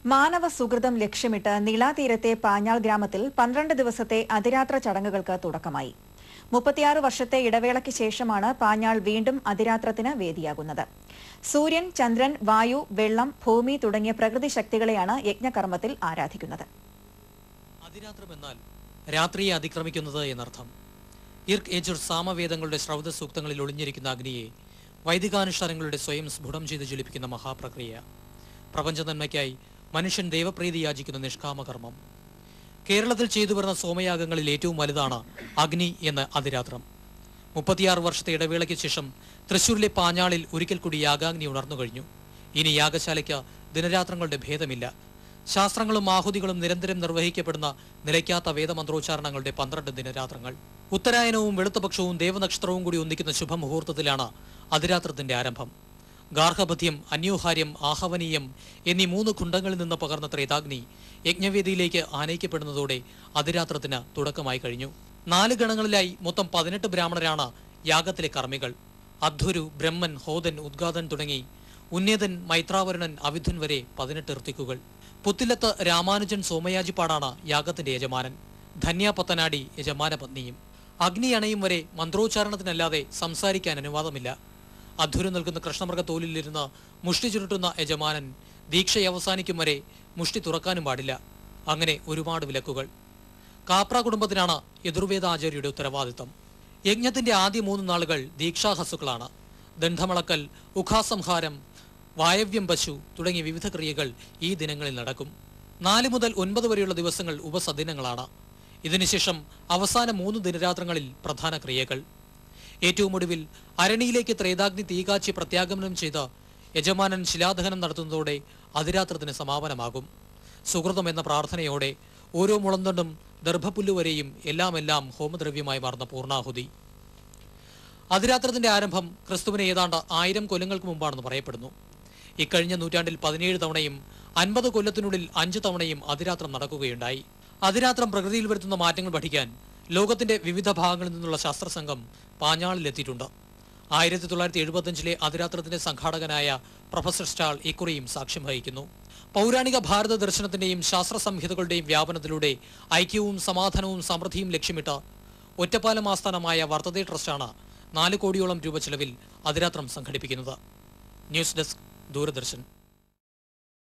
മാനവ സുഹൃതം ലക്ഷ്യമിട്ട് നിളാതീരത്തെ പാഞ്ഞാൾ ഗ്രാമത്തിൽ പന്ത്രണ്ട് ദിവസത്തെ അതിരാത്ര ചടങ്ങുകൾക്ക് തുടക്കമായി മുപ്പത്തിയാറ് വർഷത്തെ ഇടവേളയ്ക്ക് ശേഷമാണ് പാഞ്ഞാൾ വീണ്ടും അതിരാത്രത്തിന് വേദിയാകുന്നത് സൂര്യൻ ചന്ദ്രൻ വായു വെള്ളം ഭൂമി തുടങ്ങിയ പ്രകൃതി ശക്തികളെയാണ് യജ്ഞകർമ്മത്തിൽ ആരാധിക്കുന്നത് അതിരാത്രം എന്നാൽ രാത്രിയെ അതിക്രമിക്കുന്നത് എന്നർത്ഥം ഇർക്ക് യജുർ സാമവേദങ്ങളുടെ ശ്രൗത സൂക്തങ്ങളിൽ ഒളിഞ്ഞിരിക്കുന്ന അഗ്നിയെ വൈദികാനുഷ്ഠാനങ്ങളുടെ സ്വയം സ്ഫുടം ചെയ്ത് ജ്വലിപ്പിക്കുന്ന മഹാപ്രക്രിയ പ്രപഞ്ച നന്മയ്ക്കായി മനുഷ്യൻ ദൈവപ്രീതി യാചിക്കുന്ന നിഷ്കാമകർമ്മം കേരളത്തിൽ ചെയ്തു വരുന്ന സോമയാഗങ്ങളിൽ ഏറ്റവും വലുതാണ് അഗ്നി എന്ന അതിരാത്രം മുപ്പത്തിയാറ് വർഷത്തെ ഇടവേളയ്ക്ക് ശേഷം തൃശൂരിലെ പാഞ്ഞാളിൽ ഒരിക്കൽ കൂടി യാഗാഗ്നി ഉണർന്നു കഴിഞ്ഞു ഇനി യാഗശാലയ്ക്ക് ദിനരാത്രങ്ങളുടെ ഭേദമില്ല ശാസ്ത്രങ്ങളും ആഹുതികളും നിരന്തരം നിർവഹിക്കപ്പെടുന്ന നിലയ്ക്കാത്ത വേദമന്ത്രോച്ചാരണങ്ങളുടെ പന്ത്രണ്ട് ദിനരാത്രങ്ങൾ ഉത്തരായനവും വെളുത്തപക്ഷവും ദേവനക്ഷത്രവും കൂടി ഒന്നിക്കുന്ന ശുഭമുഹൂർത്തത്തിലാണ് അതിരാത്രത്തിന്റെ ആരംഭം ഗാർഹപഥ്യം അന്യോഹാര്യം ആഹവനീയം എന്നീ മൂന്ന് ഖുണ്ടങ്ങളിൽ നിന്ന് പകർന്ന ത്രേതാഗ്നി യജ്ഞവേദിയിലേക്ക് ആനയിക്കപ്പെടുന്നതോടെ അതിരാത്രത്തിന് തുടക്കമായി കഴിഞ്ഞു നാല് ഗണങ്ങളിലായി മൊത്തം പതിനെട്ട് ബ്രാഹ്മണരാണ് യാഗത്തിലെ കർമ്മികൾ അധ്വരു ബ്രഹ്മൻ ഹോദൻ ഉദ്ഗാതൻ തുടങ്ങി ഉന്നതൻ മൈത്രാവരണൻ അവിധൻ വരെ പതിനെട്ട് ഋത്തിക്കുകൾ പുത്തിലത്ത് രാമാനുജൻ സോമയാജിപ്പാടാണ് യാഗത്തിന്റെ യജമാനൻ ധന്യ പത്തനാടി യജമാന പത്നിയും അഗ്നി അണയും വരെ മന്ത്രോച്ചാരണത്തിനല്ലാതെ സംസാരിക്കാൻ അനുവാദമില്ല അധുരു നിൽക്കുന്ന കൃഷ്ണമൃഗ തോലിലിരുന്ന് മുഷ്ടി ചുരുട്ടുന്ന യജമാനൻ ദീക്ഷ അവസാനിക്കും വരെ മുഷ്ടി തുറക്കാനും പാടില്ല അങ്ങനെ ഒരുപാട് വിലക്കുകൾ കാപ്ര കുടുംബത്തിനാണ് യദുർവേദ ആചാര്യയുടെ ഉത്തരവാദിത്തം യജ്ഞത്തിന്റെ ആദ്യ മൂന്ന് നാളുകൾ ദീക്ഷാഹസുക്കളാണ് ദണ്ഡമളക്കൽ ഉഖാസംഹാരം വായവ്യം പശു തുടങ്ങിയ വിവിധ ക്രിയകൾ ഈ ദിനങ്ങളിൽ നടക്കും നാല് മുതൽ ഒൻപത് വരെയുള്ള ദിവസങ്ങൾ ഉപസദിനങ്ങളാണ് ഇതിനുശേഷം അവസാന മൂന്ന് ദിനരാത്രങ്ങളിൽ പ്രധാന ക്രിയകൾ ഏറ്റവും ഒടുവിൽ അരണിയിലേക്ക് ത്രേതാഗ്നി തീകാച്ചി പ്രത്യാഗമനം ചെയ്ത് യജമാനൻ ശിലാദഹനം നടത്തുന്നതോടെ അതിരാത്രത്തിന് സമാപനമാകും സുഹൃതം എന്ന പ്രാർത്ഥനയോടെ ഓരോ മുളന്തണ്ടും ദർഭപ്പുല്ല് വരെയും എല്ലാം എല്ലാം ഹോമദ്രവ്യമായി മാറുന്ന പൂർണ്ണാഹുതി അതിരാത്രത്തിന്റെ ആരംഭം ക്രിസ്തുവിന് ഏതാണ്ട് ആയിരം കൊല്ലങ്ങൾക്ക് മുമ്പാണെന്ന് പറയപ്പെടുന്നു ഇക്കഴിഞ്ഞ നൂറ്റാണ്ടിൽ പതിനേഴ് തവണയും അൻപത് കൊല്ലത്തിനുള്ളിൽ അഞ്ച് തവണയും അതിരാത്രം നടക്കുകയുണ്ടായി അതിരാത്രം പ്രകൃതിയിൽ വരുത്തുന്ന മാറ്റങ്ങൾ പഠിക്കാൻ ലോകത്തിന്റെ വിവിധ ഭാഗങ്ങളിൽ നിന്നുള്ള ശാസ്ത്രസംഘം പാഞ്ഞാളിലെത്തിയിട്ടുണ്ട് ആയിരത്തി തൊള്ളായിരത്തി എഴുപത്തിയഞ്ചിലെ അതിരാത്രത്തിന്റെ സംഘാടകനായ പ്രൊഫസർ സ്റ്റാൾ ഇക്കുറിയും സാക്ഷ്യം വഹിക്കുന്നു പൗരാണിക ഭാരത ദർശനത്തിന്റെയും ശാസ്ത്ര സംഹിതകളുടെയും വ്യാപനത്തിലൂടെ ഐക്യവും സമാധാനവും സമൃദ്ധിയും ലക്ഷ്യമിട്ട് ഒറ്റപ്പാലം ആസ്ഥാനമായ വർത്തതേ ട്രസ്റ്റാണ് നാല് കോടിയോളം രൂപ ചെലവിൽ അതിരാത്രം സംഘടിപ്പിക്കുന്നത് ന്യൂസ് ഡെസ്ക് ദൂരദർശൻ